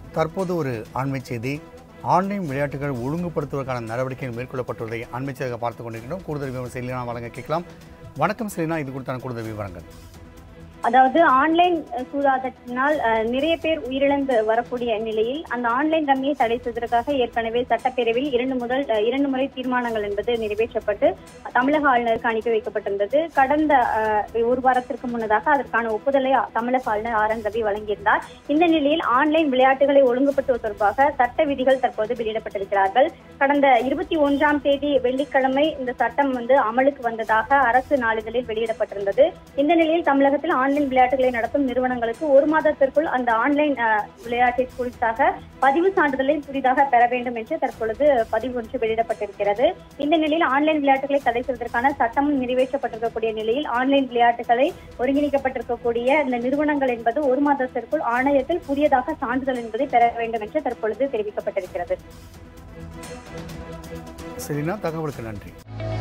தற்போது ஒரு ஆண்மை செய்தி ஆன்லைன் விளையாட்டுகள் ஒழுங்குபடுத்துவதற்கான நடவடிக்கைகள் மேற்கொள்ளப்பட்டுள்ளதை அண்மை செய்தியாக பார்த்து கொண்டிருக்கிறோம் கூடுதல் விவரம் செலினா வழங்க கேட்கலாம் வணக்கம் செலினா இது குறித்தான கூடுதல் விவரங்கள் அதாவது ஆன்லைன் அஹ், சூதாட்டத்தினால் அஹ், நிறைய பேர் உயிரிழந்து வரக்கூடிய நிலையில் அந்த ஆன்லைன் ரம்மியை தடை செய்வதற்காக ஏற்கனவே சட்டப்பேரவையில் இரண்டு முதல் அஹ், இரண்டு முறை தீர்மானங்கள் என்பது நிறைவேற்றப்பட்டு தமிழக ஆளுநருக்கு அனுப்பி வைக்கப்பட்டிருந்தது கடந்த அஹ், ஒரு வாரத்திற்கு முன்னதாக அதற்கான ஒப்புதலை தமிழக ஆளுநர் ஆர் என் ரவி வழங்கியிருந்தார் இந்த நிலையில் ஆன்லைன் விளையாட்டுகளை ஒழுங்குபடுத்துவது தொடர்பாக சட்ட விதிகள் தற்போது வெளியிடப்பட்டிருக்கிறார்கள் கடந்த இருபத்தி ஒன்றாம் தேதி வெள்ளிக்கிழமை இந்த சட்டம் வந்து அமலுக்கு வந்ததாக அரசு நாளிதழில் வெளியிடப்பட்டிருந்தது இந்த நிலையில் தமிழகத்தில் ஆன்லைன் விளையாட்டுகளை நடத்தும் நிறுவனங்களுக்கு ஒரு மாதத்திற்குள் அந்த ஆன்லைன் அஹ், விளையாட்டை குறித்தாக பதிவு சான்றிதழை புதிதாக பெற வேண்டும் என்று தற்பொழுது பதிவு ஒன்று வெளியிடப்பட்டிருக்கிறது இந்த நிலையில் ஆன்லைன் விளையாட்டுகளை தடை செய்வதற்கான சட்டமும் நிறைவேற்றப்பட்டிருக்கக்கூடிய நிலையில் ஆன்லைன் விளையாட்டுகளை ஒருங்கிணைக்கப்பட்டிருக்கக்கூடிய இந்த நிறுவனங்கள் என்பது ஒரு மாதத்திற்குள் ஆணையத்தில் புதியதாக சான்றிதழ் என்பதை பெற வேண்டும் என்று தற்பொழுது தெரிவிக்கப்பட்டிருக்கிறது செலினா தகவலுக்கு நன்றி